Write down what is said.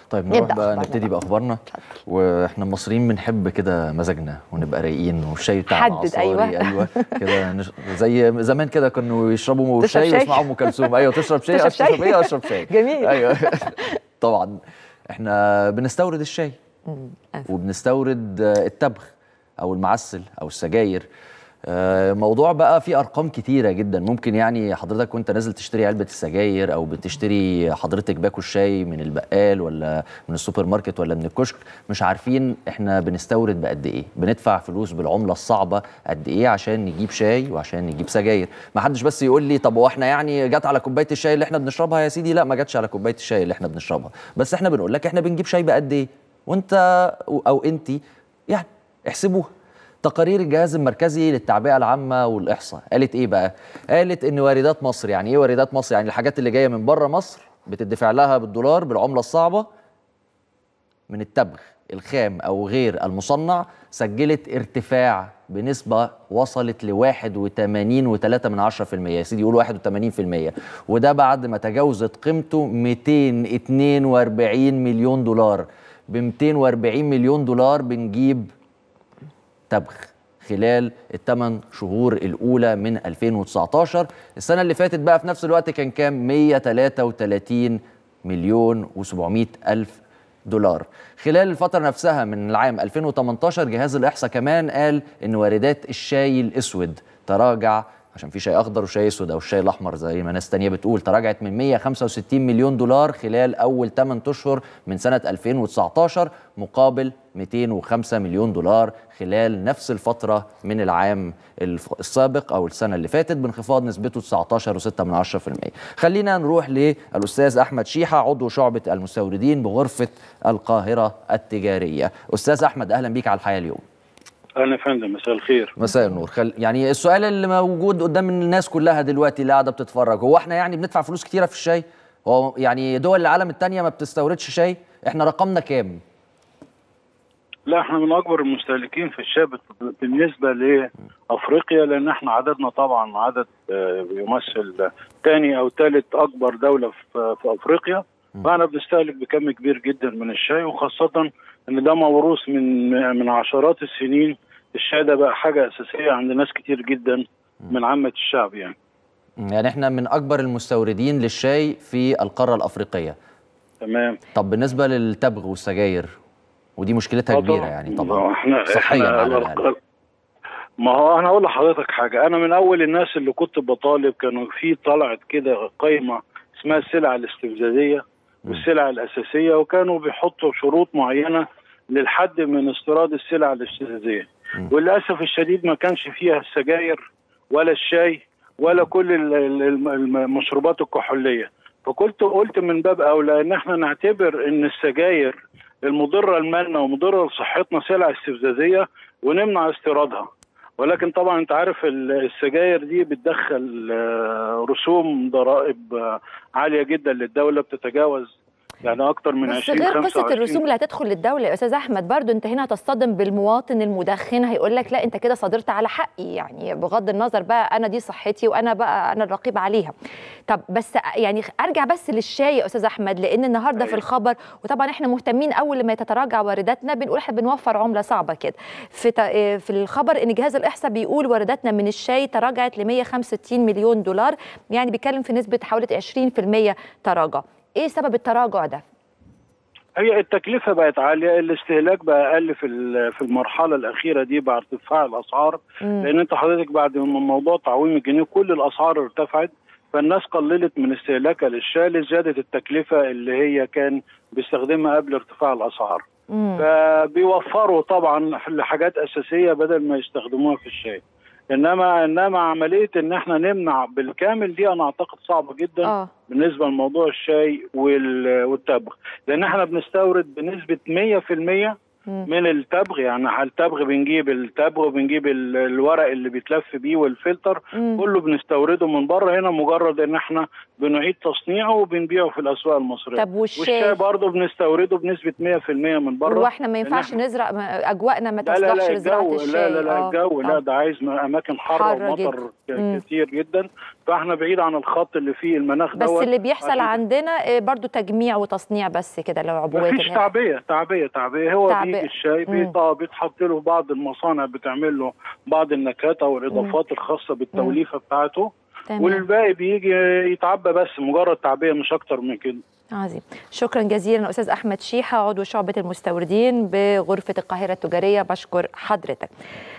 طيب نروح نبدأ بقى أخبارنا نبتدي بقى. باخبارنا واحنا المصريين بنحب كده مزاجنا ونبقى رايقين والشاي بتاعنا حدد، عصاري أيوة. ايوه كده نش... زي زمان كده كانوا يشربوا تشرب شاي شاي. ويسمعوا ام كلثوم ايوه تشرب شاي تشرب تشرب شاي. ايه اشرب شاي جميل. ايوه طبعا احنا بنستورد الشاي آسف. وبنستورد آه، التبغ او المعسل او السجاير آه، موضوع بقى فيه ارقام كتيره جدا ممكن يعني حضرتك وانت نازل تشتري علبه السجاير او بتشتري حضرتك باكو الشاي من البقال ولا من السوبر ماركت ولا من الكشك مش عارفين احنا بنستورد بقد ايه بندفع فلوس بالعمله الصعبه قد ايه عشان نجيب شاي وعشان نجيب سجاير ما حدش بس يقول لي طب هو احنا يعني جت على كوبايه الشاي اللي احنا بنشربها يا سيدي لا ما جاتش على كوبايه الشاي اللي احنا بنشربها بس احنا بنقول لك احنا بنجيب شاي بقد ايه وانت او انت يعني احسبوها تقارير الجهاز المركزي للتعبئه العامه والاحصاء قالت ايه بقى قالت ان واردات مصر يعني ايه واردات مصر يعني الحاجات اللي جايه من بره مصر بتدفع لها بالدولار بالعمله الصعبه من التبغ الخام او غير المصنع سجلت ارتفاع بنسبة وصلت ل 81.3 من 10% يا سيدي يقولوا 81% وده بعد ما تجاوزت قيمته 242 مليون دولار ب 240 مليون دولار بنجيب تبغ خلال الثمان شهور الأولى من 2019 السنة اللي فاتت بقى في نفس الوقت كان كام 133 مليون و700 ألف دولار خلال الفترة نفسها من العام 2018 جهاز الإحصاء كمان قال إن واردات الشاي الأسود تراجع عشان في شاي أخضر وشاي أسود أو الشاي الأحمر زي ما ناس تانية بتقول تراجعت من 165 مليون دولار خلال أول 8 أشهر من سنة 2019 مقابل 205 مليون دولار خلال نفس الفترة من العام الف- السابق أو السنة اللي فاتت بانخفاض نسبته 19.6% خلينا نروح للأستاذ أحمد شيحة عضو شعبة المستوردين بغرفة القاهرة التجارية أستاذ أحمد أهلا بيك على الحياة اليوم اهلا يا فندم مساء الخير مساء النور خل... يعني السؤال اللي موجود قدام الناس كلها دلوقتي اللي قاعده بتتفرج هو احنا يعني بندفع فلوس كتيره في الشاي هو يعني دول العالم التانية ما بتستوردش شاي احنا رقمنا كام لا احنا من اكبر المستهلكين في الشاي بت- بالنسبه لافريقيا لان احنا عددنا طبعا عدد آه، بيمثل ثاني او ثالث اكبر دوله في في افريقيا فاحنا بنستهلك بكم كبير جدا من الشاي وخاصه ان ده موروث من من عشرات السنين الشاي ده بقى حاجه اساسيه عند ناس كتير جدا من عامه الشعب يعني يعني احنا من اكبر المستوردين للشاي في القاره الافريقيه تمام طب بالنسبه للتبغ والسجاير ودي مشكلتها آه كبيره طبعاً. يعني ما هو طبعا احنا صحيا احنا على الأقل. ما هو انا اقول لحضرتك حاجه انا من اول الناس اللي كنت بطالب كانوا في طلعت كده قائمه اسمها السلع الاستفزازيه والسلع الاساسيه وكانوا بيحطوا شروط معينه للحد من استيراد السلع الاستفزازيه وللاسف الشديد ما كانش فيها السجاير ولا الشاي ولا كل ال- ال- الم- المشروبات الكحوليه فكنت قلت من باب اولى ان احنا نعتبر ان السجاير المضره لمالنا ومضره لصحتنا سلع استفزازيه ونمنع استيرادها ولكن طبعا انت عارف ال- السجاير دي بتدخل آه، رسوم ضرائب آه، عاليه جدا للدوله بتتجاوز يعني اكتر من بس 20 غير قصه 25 الرسوم اللي هتدخل للدوله يا استاذ احمد برضو انت هنا هتصطدم بالمواطن المدخن هيقول لك لا انت كده صادرت على حقي يعني بغض النظر بقى انا دي صحتي وانا بقى انا الرقيب عليها طب بس يعني ارجع بس للشاي يا استاذ احمد لان النهارده في أيوة. الخبر وطبعا احنا مهتمين اول ما تتراجع وارداتنا بنقول احنا بنوفر عمله صعبه كده في ت- في الخبر ان جهاز الاحصاء بيقول وارداتنا من الشاي تراجعت ل 165 مليون دولار يعني بيتكلم في نسبه حوالي 20% تراجع ايه سبب التراجع ده هي التكلفة بقت عالية الاستهلاك بقى أقل في ال- في المرحلة الأخيرة دي بعد ارتفاع الأسعار مم. لأن أنت حضرتك بعد ما موضوع تعويم الجنيه كل الأسعار ارتفعت فالناس قللت من استهلاكها للشاي لزيادة التكلفة اللي هي كان بيستخدمها قبل ارتفاع الأسعار مم. فبيوفروا طبعا لحاجات أساسية بدل ما يستخدموها في الشاي انما انما عمليه ان احنا نمنع بالكامل دي انا اعتقد صعبه جدا اه بالنسبه لموضوع الشاي وال- والتبغ لان احنا بنستورد بنسبه 100% مم. من التبغ يعني على التبغ بنجيب التبغ وبنجيب ال- الورق اللي بيتلف بيه والفلتر مم. كله بنستورده من بره هنا مجرد ان احنا بنعيد تصنيعه وبنبيعه في الاسواق المصريه طب والشاي والشاي برضه بنستورده بنسبه 100% من بره واحنا ما ينفعش إحنا- نزرع ما- اجواءنا ما لا لا تصلحش لا لزراعه الجو الشاي لا لا لا آه. الجو لا آه. ده عايز م- اماكن حاره حارة ومطر جدا. مم. ك- كتير جدا فاحنا بعيد عن الخط اللي فيه المناخ بس دوت اللي بيحصل عشان- عندنا آه، برضو تجميع وتصنيع بس كده لو عبوات مفيش اللي هي- تعبئه تعبئه تعبئه هو تعبئة. بيجي الشاي مم. بيت- اه بيتحط له بعض المصانع بتعمل له بعض النكهات او الاضافات الخاصه بالتوليفه بتاعته تمام والباقي بيجي يتعبى بس مجرد تعبئه مش اكتر من كده عظيم شكرا جزيلا استاذ احمد شيحه عضو شعبه المستوردين بغرفه القاهره التجاريه بشكر حضرتك